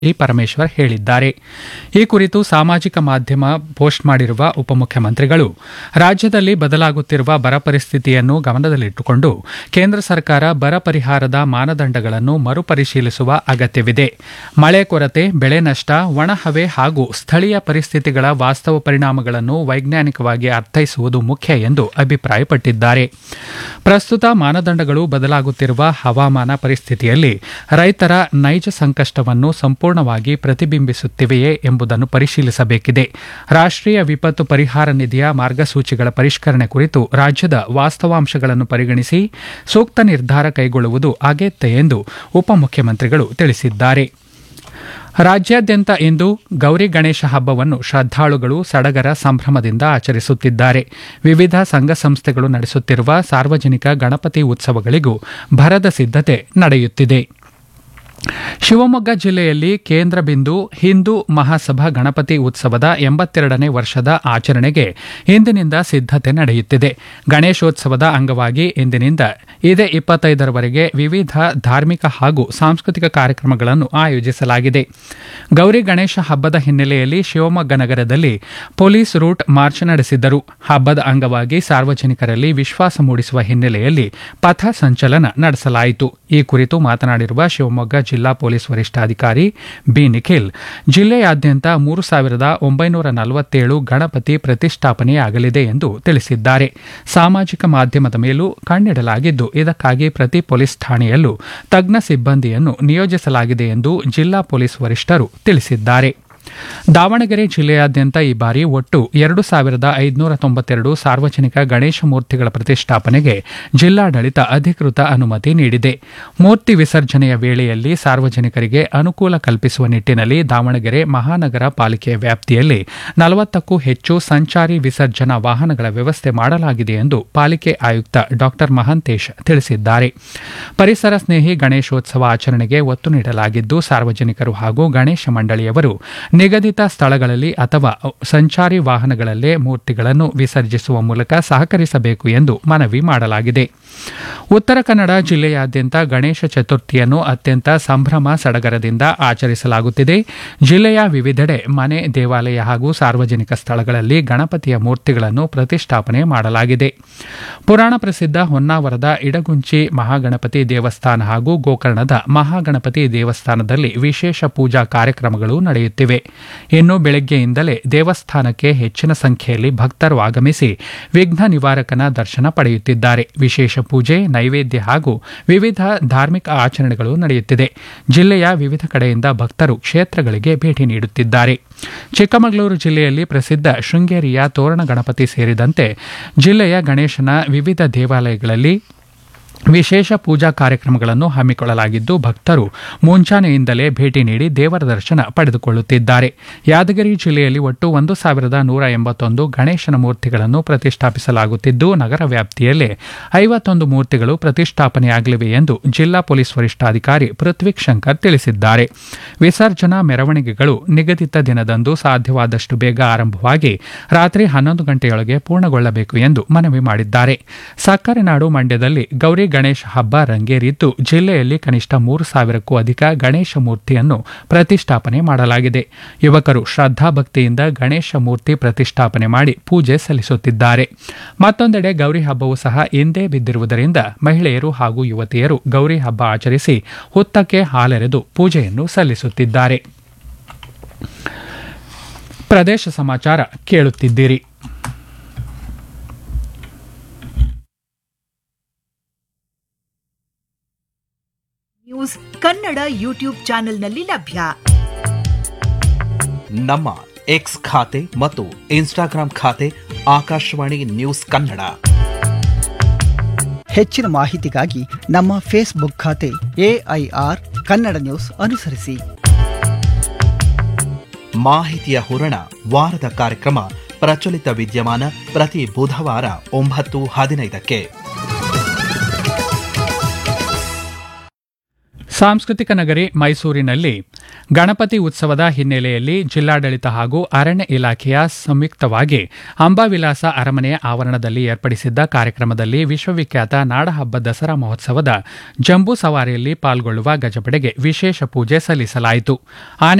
E Parameshwar ಹೇಳಿದ್ದಾರೆ ಈ ಕುರಿತು ಸಾಮಾಜಿಕ ಮಾಧ್ಯಮ ಪೋಸ್ಟ್ ಮಾಡಿರುವ ಉಪಮುಖ್ಯಮಂತ್ರಿಗಳು ರಾಜ್ಯದಲ್ಲಿ ಬದಲಾಗುತ್ತಿರುವ ಬರ ಪರಿಸ್ಥಿತಿಯನ್ನು ಗಮನದಲ್ಲಿಟ್ಟುಕೊಂಡು ಕೇಂದ್ರ ಸರ್ಕಾರ ಬರ ಪರಿಹಾರದ ಮಾನದಂಡಗಳನ್ನು ಮರುಪರಿಶೀಲಿಸುವ ಅಗತ್ಯವಿದೆ ಮಳೆ ಕೊರತೆ ಬೆಳೆ ನಷ್ಟ ಒಣಹವೆ ಹಾಗೂ ಸ್ಥಳೀಯ ಪರಿಸ್ಥಿತಿಗಳ ವಾಸ್ತವ ಪರಿಣಾಮಗಳನ್ನು ವೈಜ್ಞಾನಿಕವಾಗಿ ಅರ್ಥೈಸುವುದು ಮುಖ್ಯ ಎಂದು ಅಭಿಪ್ರಾಯಪಟ್ಟಿದ್ದಾರೆ ಪ್ರಸ್ತುತ ಮಾನದಂಡಗಳು ಬದಲಾಗುತ್ತಿರುವ ಹವಾಮಾನ ಪರಿಸ್ಥಿತಿಯಲ್ಲಿ ರೈತರ ನೈಜ ಸಂಕಷ್ಟವನ್ನು ಸಂಪೂರ್ಣವಾಗಿ ಪ್ರತಿಬಿಂಬಿಸುತ್ತಿವೆಯೇ ಎಂಬುದನ್ನು ಪರಿಶೀಲಿಸಬೇಕಿದೆ ರಾಷ್ಟ್ರೀಯ ವಿಪತ್ತು ಪರಿಹಾರ ನಿಧಿಯ ಮಾರ್ಗಸೂಚಿಗಳ ಪರಿಷ್ಕರಣೆ ಕುರಿತು ರಾಜ್ಯದ ವಾಸ್ತವಾಂಶಗಳನ್ನು ಪರಿಗಣಿಸಿ ಸೂಕ್ತ ನಿರ್ಧಾರ ಕೈಗೊಳ್ಳುವುದು ಅಗತ್ಯ ಎಂದು ಉಪಮುಖ್ಯಮಂತ್ರಿಗಳು ತಿಳಿಸಿದ್ದಾರೆ ರಾಜ್ಯಾದ್ಯಂತ ಇಂದು ಗೌರಿ ಗಣೇಶ ಹಬ್ಬವನ್ನು ಶ್ರದ್ಧಾಳುಗಳು ಸಡಗರ ಸಂಭ್ರಮದಿಂದ ಆಚರಿಸುತ್ತಿದ್ದಾರೆ ವಿವಿಧ ಸಂಘ ಸಂಸ್ಥೆಗಳು ನಡೆಸುತ್ತಿರುವ ಸಾರ್ವಜನಿಕ ಗಣಪತಿ ಉತ್ಸವಗಳಿಗೂ ಭರದ ಸಿದ್ಧತೆ ನಡೆಯುತ್ತಿದೆ ಶಿವಮೊಗ್ಗ ಜಿಲ್ಲೆಯಲ್ಲಿ ಕೇಂದ್ರ ಬಿಂದು ಹಿಂದೂ ಮಹಾಸಭಾ ಗಣಪತಿ ಉತ್ಸವದ ಎಂಬತ್ತೆರಡನೇ ವರ್ಷದ ಆಚರಣೆಗೆ ಇಂದಿನಿಂದ ಸಿದ್ಧತೆ ನಡೆಯುತ್ತಿದೆ ಗಣೇಶೋತ್ಸವದ ಅಂಗವಾಗಿ ಇಂದಿನಿಂದ ಇದೇ ಇಪ್ಪತ್ತೈದರವರೆಗೆ ವಿವಿಧ ಧಾರ್ಮಿಕ ಹಾಗೂ ಸಾಂಸ್ಕೃತಿಕ ಕಾರ್ಯಕ್ರಮಗಳನ್ನು ಆಯೋಜಿಸಲಾಗಿದೆ ಗೌರಿ ಗಣೇಶ ಹಬ್ಬದ ಹಿನ್ನೆಲೆಯಲ್ಲಿ ಶಿವಮೊಗ್ಗ ನಗರದಲ್ಲಿ ಪೊಲೀಸ್ ರೂಟ್ ಮಾರ್ಚ್ ನಡೆಸಿದ್ದರು ಹಬ್ಬದ ಅಂಗವಾಗಿ ಸಾರ್ವಜನಿಕರಲ್ಲಿ ವಿಶ್ವಾಸ ಮೂಡಿಸುವ ಹಿನ್ನೆಲೆಯಲ್ಲಿ ಪಥ ಸಂಚಲನ ನಡೆಸಲಾಯಿತು ಈ ಕುರಿತು ಮಾತನಾಡಿರುವ ಶಿವಮೊಗ್ಗ ಜಿಲ್ಲಾ ಪೊಲೀಸ್ ವರಿಷ್ಠಾಧಿಕಾರಿ ಬಿ ನಿಖಿಲ್ ಜಿಲ್ಲೆಯಾದ್ಯಂತ ಮೂರು ಸಾವಿರದ ಒಂಬೈನೂರ ನಲವತ್ತೇಳು ಗಣಪತಿ ಪ್ರತಿಷ್ಠಾಪನೆಯಾಗಲಿದೆ ಎಂದು ತಿಳಿಸಿದ್ದಾರೆ ಸಾಮಾಜಿಕ ಮಾಧ್ಯಮದ ಮೇಲೂ ಕಣ್ಣಿಡಲಾಗಿದ್ದು ಇದಕ್ಕಾಗಿ ಪ್ರತಿ ಪೊಲೀಸ್ ಠಾಣೆಯಲ್ಲೂ ತಜ್ಞ ಸಿಬ್ಬಂದಿಯನ್ನು ನಿಯೋಜಿಸಲಾಗಿದೆ ಎಂದು ಜಿಲ್ಲಾ ಪೊಲೀಸ್ ವರಿಷ್ಠರು ತಿಳಿಸಿದ್ದಾರೆ ದಾವಣಗೆರೆ ಜಿಲ್ಲೆಯಾದ್ಯಂತ ಈ ಬಾರಿ ಒಟ್ಟು ಎರಡು ಸಾವಿರದ ಐದುನೂರ ತೊಂಬತ್ತೆರಡು ಸಾರ್ವಜನಿಕ ಗಣೇಶ ಮೂರ್ತಿಗಳ ಪ್ರತಿಷ್ಠಾಪನೆಗೆ ಜಿಲ್ಲಾಡಳಿತ ಅಧಿಕೃತ ಅನುಮತಿ ನೀಡಿದೆ ಮೂರ್ತಿ ವಿಸರ್ಜನೆಯ ವೇಳೆಯಲ್ಲಿ ಸಾರ್ವಜನಿಕರಿಗೆ ಅನುಕೂಲ ಕಲ್ಪಿಸುವ ನಿಟ್ಟಿನಲ್ಲಿ ದಾವಣಗೆರೆ ಮಹಾನಗರ ಪಾಲಿಕೆಯ ವ್ಯಾಪ್ತಿಯಲ್ಲಿ ನಲವತ್ತಕ್ಕೂ ಹೆಚ್ಚು ಸಂಚಾರಿ ವಿಸರ್ಜನಾ ವಾಹನಗಳ ವ್ಯವಸ್ಥೆ ಮಾಡಲಾಗಿದೆ ಎಂದು ಪಾಲಿಕೆ ಆಯುಕ್ತ ಡಾ ಮಹಂತೇಶ್ ತಿಳಿಸಿದ್ದಾರೆ ಪರಿಸರ ಸ್ನೇಹಿ ಗಣೇಶೋತ್ಸವ ಆಚರಣೆಗೆ ಒತ್ತು ನೀಡಲಾಗಿದ್ದು ಸಾರ್ವಜನಿಕರು ಹಾಗೂ ಗಣೇಶ ಮಂಡಳಿಯವರು ನಿಗದಿತ ಸ್ಥಳಗಳಲ್ಲಿ ಅಥವಾ ಸಂಚಾರಿ ವಾಹನಗಳಲ್ಲೇ ಮೂರ್ತಿಗಳನ್ನು ವಿಸರ್ಜಿಸುವ ಮೂಲಕ ಸಹಕರಿಸಬೇಕು ಎಂದು ಮನವಿ ಮಾಡಲಾಗಿದೆ ಉತ್ತರ ಕನ್ನಡ ಜಿಲ್ಲೆಯಾದ್ಯಂತ ಗಣೇಶ ಚತುರ್ಥಿಯನ್ನು ಅತ್ಯಂತ ಸಂಭ್ರಮ ಸಡಗರದಿಂದ ಆಚರಿಸಲಾಗುತ್ತಿದೆ ಜಿಲ್ಲೆಯ ವಿವಿಧೆಡೆ ಮನೆ ದೇವಾಲಯ ಹಾಗೂ ಸಾರ್ವಜನಿಕ ಸ್ಥಳಗಳಲ್ಲಿ ಗಣಪತಿಯ ಮೂರ್ತಿಗಳನ್ನು ಪ್ರತಿಷ್ಠಾಪನೆ ಮಾಡಲಾಗಿದೆ ಪುರಾಣ ಪ್ರಸಿದ್ಧ ಹೊನ್ನಾವರದ ಇಡಗುಂಚಿ ಮಹಾಗಣಪತಿ ದೇವಸ್ಥಾನ ಹಾಗೂ ಗೋಕರ್ಣದ ಮಹಾಗಣಪತಿ ದೇವಸ್ಥಾನದಲ್ಲಿ ವಿಶೇಷ ಪೂಜಾ ಕಾರ್ಯಕ್ರಮಗಳು ನಡೆಯುತ್ತಿವೆ ಇನ್ನು ಬೆಳಗ್ಗೆಯಿಂದಲೇ ದೇವಸ್ಥಾನಕ್ಕೆ ಹೆಚ್ಚಿನ ಸಂಖ್ಯೆಯಲ್ಲಿ ಭಕ್ತರು ಆಗಮಿಸಿ ವಿಘ್ನ ನಿವಾರಕನ ದರ್ಶನ ಪಡೆಯುತ್ತಿದ್ದಾರೆ ವಿಶೇಷ ಪೂಜೆ ನೈವೇದ್ಯ ಹಾಗೂ ವಿವಿಧ ಧಾರ್ಮಿಕ ಆಚರಣೆಗಳು ನಡೆಯುತ್ತಿದೆ ಜಿಲ್ಲೆಯ ವಿವಿಧ ಕಡೆಯಿಂದ ಭಕ್ತರು ಕ್ಷೇತ್ರಗಳಿಗೆ ಭೇಟಿ ನೀಡುತ್ತಿದ್ದಾರೆ ಚಿಕ್ಕಮಗಳೂರು ಜಿಲ್ಲೆಯಲ್ಲಿ ಪ್ರಸಿದ್ಧ ಶೃಂಗೇರಿಯ ತೋರಣ ಗಣಪತಿ ಸೇರಿದಂತೆ ಜಿಲ್ಲೆಯ ಗಣೇಶನ ವಿವಿಧ ದೇವಾಲಯಗಳಲ್ಲಿ ವಿಶೇಷ ಪೂಜಾ ಕಾರ್ಯಕ್ರಮಗಳನ್ನು ಹಮ್ಮಿಕೊಳ್ಳಲಾಗಿದ್ದು ಭಕ್ತರು ಮುಂಚಾನೆಯಿಂದಲೇ ಭೇಟಿ ನೀಡಿ ದೇವರ ದರ್ಶನ ಪಡೆದುಕೊಳ್ಳುತ್ತಿದ್ದಾರೆ ಯಾದಗಿರಿ ಜಿಲ್ಲೆಯಲ್ಲಿ ಒಟ್ಟು ಒಂದು ಸಾವಿರದ ನೂರ ಎಂಬತ್ತೊಂದು ಗಣೇಶನ ಮೂರ್ತಿಗಳನ್ನು ಪ್ರತಿಷ್ಠಾಪಿಸಲಾಗುತ್ತಿದ್ದು ನಗರ ವ್ಯಾಪ್ತಿಯಲ್ಲೇ ಐವತ್ತೊಂದು ಮೂರ್ತಿಗಳು ಪ್ರತಿಷ್ಠಾಪನೆಯಾಗಲಿವೆ ಎಂದು ಜಿಲ್ಲಾ ಪೊಲೀಸ್ ವರಿಷ್ಠಾಧಿಕಾರಿ ಪೃಥ್ವಿಕ್ ಶಂಕರ್ ತಿಳಿಸಿದ್ದಾರೆ ವಿಸರ್ಜನಾ ಮೆರವಣಿಗೆಗಳು ನಿಗದಿತ ದಿನದಂದು ಸಾಧ್ಯವಾದಷ್ಟು ಬೇಗ ಆರಂಭವಾಗಿ ರಾತ್ರಿ ಹನ್ನೊಂದು ಗಂಟೆಯೊಳಗೆ ಪೂರ್ಣಗೊಳ್ಳಬೇಕು ಎಂದು ಮನವಿ ಮಾಡಿದ್ದಾರೆ ಸಕ್ಕರೆ ನಾಡು ಮಂಡ್ಯದಲ್ಲಿ ಗೌರಿ ಗಣೇಶ ಹಬ್ಬ ರಂಗೇರಿದ್ದು ಜಿಲ್ಲೆಯಲ್ಲಿ ಕನಿಷ್ಠ ಮೂರು ಸಾವಿರಕ್ಕೂ ಅಧಿಕ ಗಣೇಶ ಮೂರ್ತಿಯನ್ನು ಪ್ರತಿಷ್ಠಾಪನೆ ಮಾಡಲಾಗಿದೆ ಯುವಕರು ಶ್ರದ್ಧಾಭಕ್ತಿಯಿಂದ ಗಣೇಶ ಮೂರ್ತಿ ಪ್ರತಿಷ್ಠಾಪನೆ ಮಾಡಿ ಪೂಜೆ ಸಲ್ಲಿಸುತ್ತಿದ್ದಾರೆ ಮತ್ತೊಂದೆಡೆ ಗೌರಿ ಹಬ್ಬವು ಸಹ ಎಂದೇ ಬಿದ್ದಿರುವುದರಿಂದ ಮಹಿಳೆಯರು ಹಾಗೂ ಯುವತಿಯರು ಗೌರಿ ಹಬ್ಬ ಆಚರಿಸಿ ಹುತ್ತಕ್ಕೆ ಹಾಲೆರೆದು ಪೂಜೆಯನ್ನು ಸಲ್ಲಿಸುತ್ತಿದ್ದಾರೆ ಪ್ರದೇಶ ಸಮಾಚಾರ ಕೇಳುತ್ತಿದ್ದೀರಿ ನ್ಯೂಸ್ ಕನ್ನಡ ಯೂಟ್ಯೂಬ್ ಚಾನೆಲ್ನಲ್ಲಿ ಲಭ್ಯ ನಮ್ಮ ಎಕ್ಸ್ ಖಾತೆ ಮತ್ತು ಇನ್ಸ್ಟಾಗ್ರಾಂ ಖಾತೆ ಆಕಾಶವಾಣಿ ನ್ಯೂಸ್ ಕನ್ನಡ ಹೆಚ್ಚಿನ ಮಾಹಿತಿಗಾಗಿ ನಮ್ಮ ಫೇಸ್ಬುಕ್ ಖಾತೆ ಎಐಆರ್ ಕನ್ನಡ ನ್ಯೂಸ್ ಅನುಸರಿಸಿ ಮಾಹಿತಿಯ ಹೂರಣ ವಾರದ ಕಾರ್ಯಕ್ರಮ ಪ್ರಚಲಿತ ವಿದ್ಯಮಾನ ಪ್ರತಿ ಬುಧವಾರ ಒಂಬತ್ತು ಹದಿನೈದಕ್ಕೆ ಸಾಂಸ್ಕೃತಿಕ ನಗರಿ ಮೈಸೂರಿನಲ್ಲಿ ಗಣಪತಿ ಉತ್ಸವದ ಹಿನ್ನೆಲೆಯಲ್ಲಿ ಜಿಲ್ಲಾಡಳಿತ ಹಾಗೂ ಅರಣ್ಯ ಇಲಾಖೆಯ ಸಂಯುಕ್ತವಾಗಿ ಅಂಬಾವಿಲಾಸ ಅರಮನೆಯ ಆವರಣದಲ್ಲಿ ಏರ್ಪಡಿಸಿದ್ದ ಕಾರ್ಯಕ್ರಮದಲ್ಲಿ ವಿಶ್ವವಿಖ್ಯಾತ ನಾಡಹಬ್ಬ ದಸರಾ ಮಹೋತ್ಸವದ ಜಂಬೂ ಸವಾರಿಯಲ್ಲಿ ಪಾಲ್ಗೊಳ್ಳುವ ಗಜಪಡೆಗೆ ವಿಶೇಷ ಪೂಜೆ ಸಲ್ಲಿಸಲಾಯಿತು ಆನೆ